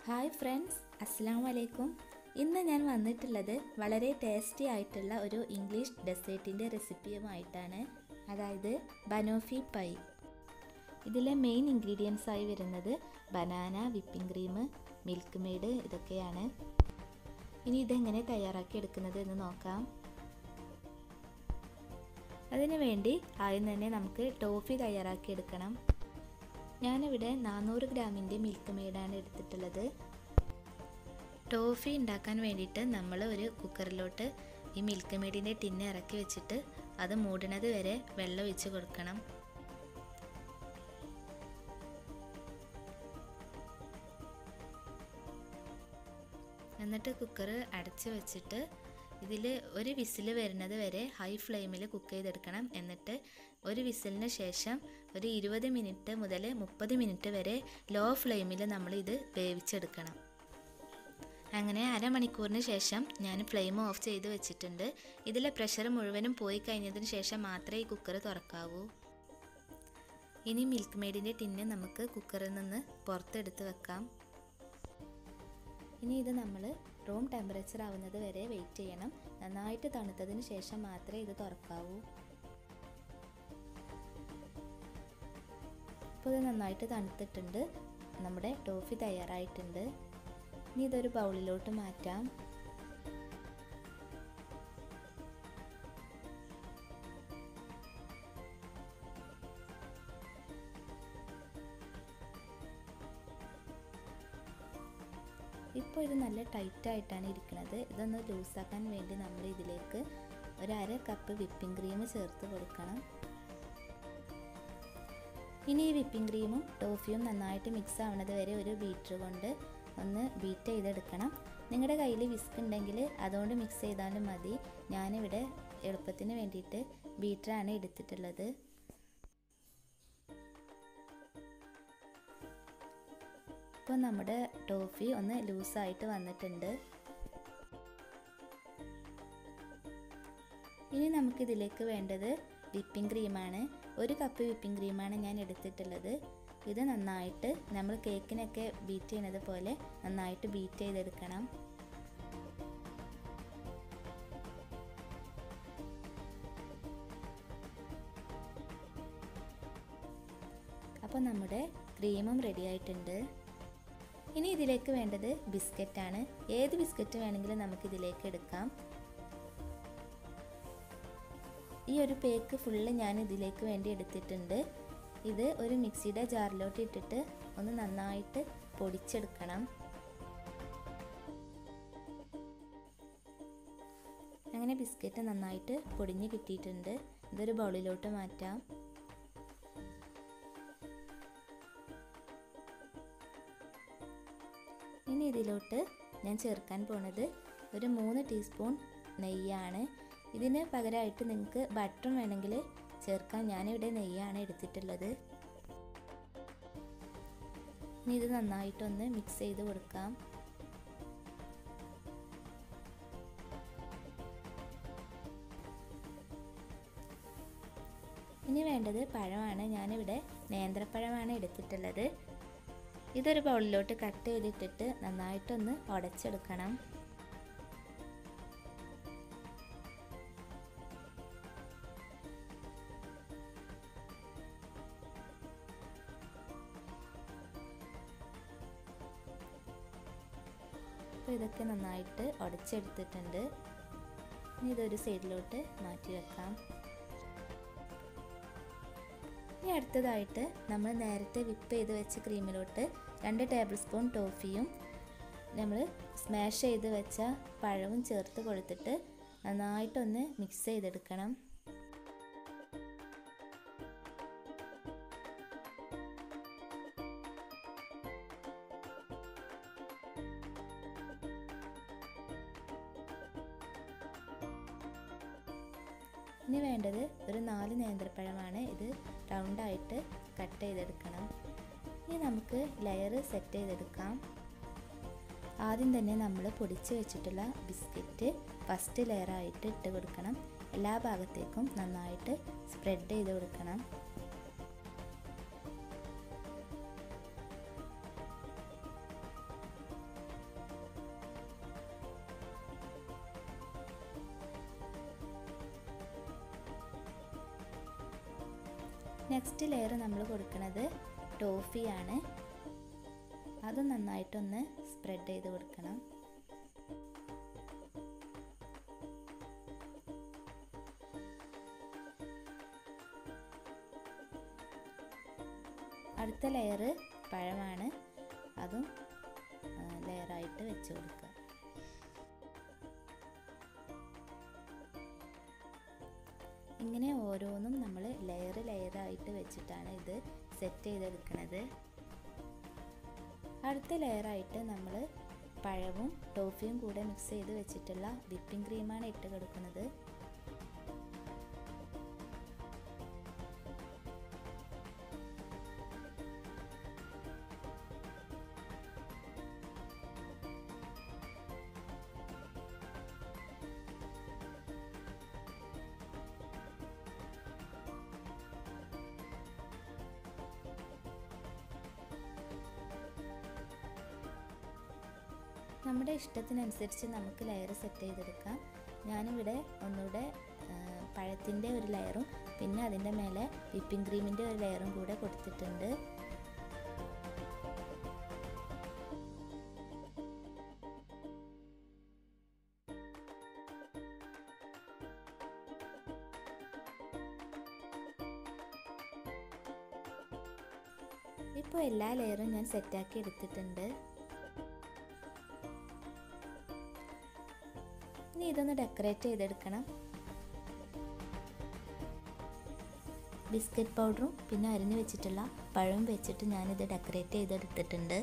hi friends അസ്സാം വലൈക്കും ഇന്ന് ഞാൻ വന്നിട്ടുള്ളത് വളരെ ടേസ്റ്റി ആയിട്ടുള്ള ഒരു ഇംഗ്ലീഷ് ഡെസേർട്ടിൻ്റെ റെസിപ്പിയുമായിട്ടാണ് അതായത് ബനോഫി പൈ ഇതിലെ മെയിൻ ഇൻഗ്രീഡിയൻസ് ആയി വരുന്നത് banana whipping cream Milkmaid ഇതൊക്കെയാണ് ഇനി ഇതെങ്ങനെ തയ്യാറാക്കി എടുക്കുന്നത് എന്ന് നോക്കാം അതിനു വേണ്ടി ആദ്യം തന്നെ നമുക്ക് ടോഫി തയ്യാറാക്കി എടുക്കണം ഞാനിവിടെ നാനൂറ് ഗ്രാമിൻ്റെ മിൽക്ക് മെയ്ഡാണ് എടുത്തിട്ടുള്ളത് ടോഫി ഉണ്ടാക്കാൻ വേണ്ടിയിട്ട് നമ്മൾ ഒരു കുക്കറിലോട്ട് ഈ മിൽക്ക് മെയ്ഡിൻ്റെ ടിന്ന് ഇറക്കി വെച്ചിട്ട് അത് മൂടണത് വരെ വെള്ളം ഒഴിച്ച് കൊടുക്കണം എന്നിട്ട് കുക്കർ അടച്ച് വെച്ചിട്ട് ഇതിൽ ഒരു വിസിൽ വരുന്നത് വരെ ഹൈ ഫ്ലെയിമിൽ കുക്ക് ചെയ്തെടുക്കണം എന്നിട്ട് ഒരു വിസിലിന് ശേഷം ഒരു ഇരുപത് മിനിറ്റ് മുതൽ മുപ്പത് മിനിറ്റ് വരെ ലോ ഫ്ലെയിമിൽ നമ്മൾ ഇത് വേവിച്ചെടുക്കണം അങ്ങനെ അരമണിക്കൂറിന് ശേഷം ഞാൻ ഫ്ലെയിം ഓഫ് ചെയ്ത് വെച്ചിട്ടുണ്ട് ഇതിലെ പ്രഷർ മുഴുവനും പോയി കഴിഞ്ഞതിന് ശേഷം മാത്രമേ ഈ കുക്കർ തുറക്കാവൂ ഇനി മിൽക്ക് മെയ്ഡിൻ്റെ ടിന്ന് നമുക്ക് കുക്കറിൽ നിന്ന് പുറത്തെടുത്ത് വെക്കാം ഇനി ഇത് നമ്മൾ റൂം ടെമ്പറേച്ചർ ആവുന്നത് വരെ വെയിറ്റ് ചെയ്യണം നന്നായിട്ട് തണുത്തതിന് ശേഷം മാത്രമേ ഇത് തുറക്കാവൂ ഇപ്പോൾ ഇത് നന്നായിട്ട് തണുത്തിട്ടുണ്ട് നമ്മുടെ ടോഫി തയ്യാറായിട്ടുണ്ട് ഇനി ഇതൊരു ബൗളിലോട്ട് മാറ്റാം ഇപ്പോൾ ഇത് നല്ല ടൈറ്റായിട്ടാണ് ഇരിക്കുന്നത് ഇതൊന്ന് ലൂസാക്കാൻ വേണ്ടി നമ്മൾ ഇതിലേക്ക് ഒരു അര കപ്പ് വിപ്പിംഗ് ക്രീം ചേർത്ത് കൊടുക്കണം ഇനി ഈ വിപ്പിംഗ് ക്രീമും ടോഫിയും നന്നായിട്ട് മിക്സ് ആവുന്നത് വരെ ഒരു ബീറ്റർ കൊണ്ട് ഒന്ന് ബീറ്റ് ചെയ്തെടുക്കണം നിങ്ങളുടെ കയ്യിൽ വിസ്ക് ഉണ്ടെങ്കിൽ അതുകൊണ്ട് മിക്സ് ചെയ്താലും മതി ഞാനിവിടെ എളുപ്പത്തിന് വേണ്ടിയിട്ട് ബീറ്ററാണ് എടുത്തിട്ടുള്ളത് ഇപ്പോൾ നമ്മുടെ ടോഫി ഒന്ന് ലൂസായിട്ട് വന്നിട്ടുണ്ട് ഇനി നമുക്കിതിലേക്ക് വേണ്ടത് വിപ്പിംഗ് ക്രീമാണ് ഒരു കപ്പ് വിപ്പിംഗ് ക്രീമാണ് ഞാൻ എടുത്തിട്ടുള്ളത് ഇത് നന്നായിട്ട് നമ്മൾ കേക്കിനൊക്കെ ബീറ്റ് ചെയ്യുന്നത് പോലെ നന്നായിട്ട് ബീറ്റ് ചെയ്തെടുക്കണം അപ്പോൾ നമ്മുടെ ക്രീമും റെഡി ആയിട്ടുണ്ട് ഇനി ഇതിലേക്ക് വേണ്ടത് ബിസ്ക്കറ്റാണ് ഏത് ബിസ്ക്കറ്റ് വേണമെങ്കിലും നമുക്ക് ഇതിലേക്ക് എടുക്കാം ഈ ഒരു പേക്ക് ഫുള്ള് ഞാൻ ഇതിലേക്ക് വേണ്ടി എടുത്തിട്ടുണ്ട് ഇത് ഒരു മിക്സിയുടെ ജാറിലോട്ട് ഇട്ടിട്ട് ഒന്ന് നന്നായിട്ട് പൊടിച്ചെടുക്കണം അങ്ങനെ ബിസ്ക്കറ്റ് നന്നായിട്ട് പൊടിഞ്ഞ് കിട്ടിയിട്ടുണ്ട് ഇതൊരു ബൗളിലോട്ട് മാറ്റാം ഇനി ഇതിലോട്ട് ഞാൻ ചേർക്കാൻ പോണത് ഒരു മൂന്ന് ടീസ്പൂൺ നെയ്യാണ് ഇതിന് പകരമായിട്ട് നിങ്ങൾക്ക് ബട്ടറും വേണമെങ്കിൽ ചേർക്കാൻ ഞാനിവിടെ നെയ്യാണ് എടുത്തിട്ടുള്ളത് ഇനി ഇത് നന്നായിട്ടൊന്ന് മിക്സ് ചെയ്ത് കൊടുക്കാം ഇനി വേണ്ടത് പഴമാണ് ഞാനിവിടെ നേന്ത്രപ്പഴമാണ് എടുത്തിട്ടുള്ളത് ഇതൊരു ബൗളിലോട്ട് കട്ട് ചെയ്തിട്ടിട്ട് നന്നായിട്ടൊന്ന് ഉടച്ചെടുക്കണം അപ്പോൾ ഇതൊക്കെ നന്നായിട്ട് ഉടച്ചെടുത്തിട്ടുണ്ട് ഇനി ഇതൊരു സൈഡിലോട്ട് മാറ്റി വെക്കാം ഇനി അടുത്തതായിട്ട് നമ്മൾ നേരത്തെ വിപ്പ് ചെയ്ത് വെച്ച ക്രീമിലോട്ട് രണ്ട് ടേബിൾ സ്പൂൺ ടോഫിയും നമ്മൾ സ്മാഷ് ചെയ്ത് വെച്ച പഴവും ചേർത്ത് കൊടുത്തിട്ട് നന്നായിട്ടൊന്ന് മിക്സ് ചെയ്തെടുക്കണം ഇനി വേണ്ടത് ഒരു നാല് നേന്ത്രപ്പഴമാണ് ഇത് റൗണ്ടായിട്ട് കട്ട് ചെയ്തെടുക്കണം ഇനി നമുക്ക് ലെയർ സെറ്റ് ചെയ്തെടുക്കാം ആദ്യം തന്നെ നമ്മൾ പൊടിച്ച് വെച്ചിട്ടുള്ള ബിസ്ക്കറ്റ് ഫസ്റ്റ് ലെയറായിട്ട് ഇട്ട് കൊടുക്കണം എല്ലാ ഭാഗത്തേക്കും നന്നായിട്ട് സ്പ്രെഡ് ചെയ്ത് കൊടുക്കണം നെക്സ്റ്റ് ലെയർ നമ്മൾ കൊടുക്കുന്നത് ടോഫിയാണ് അത് നന്നായിട്ടൊന്ന് സ്പ്രെഡ് ചെയ്ത് കൊടുക്കണം അടുത്ത ലെയർ പഴമാണ് അതും ലെയറായിട്ട് വെച്ച് കൊടുക്കുക ഇങ്ങനെ ഓരോന്നും നമ്മൾ ലെയർ ലെയറായിട്ട് വെച്ചിട്ടാണ് ഇത് സെറ്റ് ചെയ്തെടുക്കുന്നത് അടുത്ത ലെയറായിട്ട് നമ്മൾ പഴവും ടോഫിയും കൂടെ മിക്സ് ചെയ്ത് വെച്ചിട്ടുള്ള വിപ്പിംഗ് ക്രീമാണ് ഇട്ട് കൊടുക്കുന്നത് നമ്മുടെ ഇഷ്ടത്തിനനുസരിച്ച് നമുക്ക് ലെയർ സെറ്റ് ചെയ്തെടുക്കാം ഞാനിവിടെ ഒന്നുകൂടെ പഴത്തിൻ്റെ ഒരു ലെയറും പിന്നെ അതിൻ്റെ മേലെ വിപ്പിംഗ് ക്രീമിൻ്റെ ഒരു ലെയറും കൂടെ കൊടുത്തിട്ടുണ്ട് ഇപ്പോൾ എല്ലാ ലെയറും ഞാൻ സെറ്റാക്കി എടുത്തിട്ടുണ്ട് ഇനി ഇതൊന്ന് ഡെക്കറേറ്റ് ചെയ്തെടുക്കണം ബിസ്ക്കറ്റ് പൗഡറും പിന്നെ അരിഞ്ഞു വെച്ചിട്ടുള്ള പഴം വെച്ചിട്ട് ഞാനിത് ഡെക്കറേറ്റ് ചെയ്തെടുത്തിട്ടുണ്ട്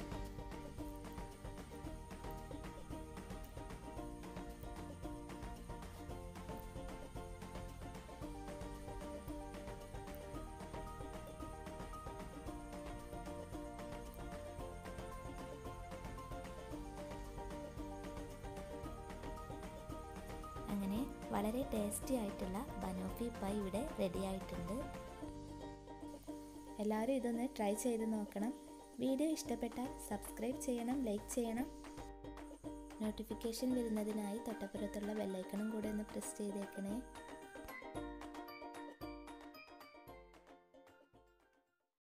അങ്ങനെ വളരെ ടേസ്റ്റി ആയിട്ടുള്ള ബനോഫി പൈ ഇവിടെ റെഡി ആയിട്ടുണ്ട് എല്ലാവരും ഇതൊന്ന് ട്രൈ ചെയ്ത് നോക്കണം വീഡിയോ ഇഷ്ടപ്പെട്ടാൽ സബ്സ്ക്രൈബ് ചെയ്യണം ലൈക്ക് ചെയ്യണം നോട്ടിഫിക്കേഷൻ വരുന്നതിനായി തൊട്ടപ്പുറത്തുള്ള ബെല്ലൈക്കണും കൂടെ ഒന്ന് പ്രസ് ചെയ്തേക്കണേ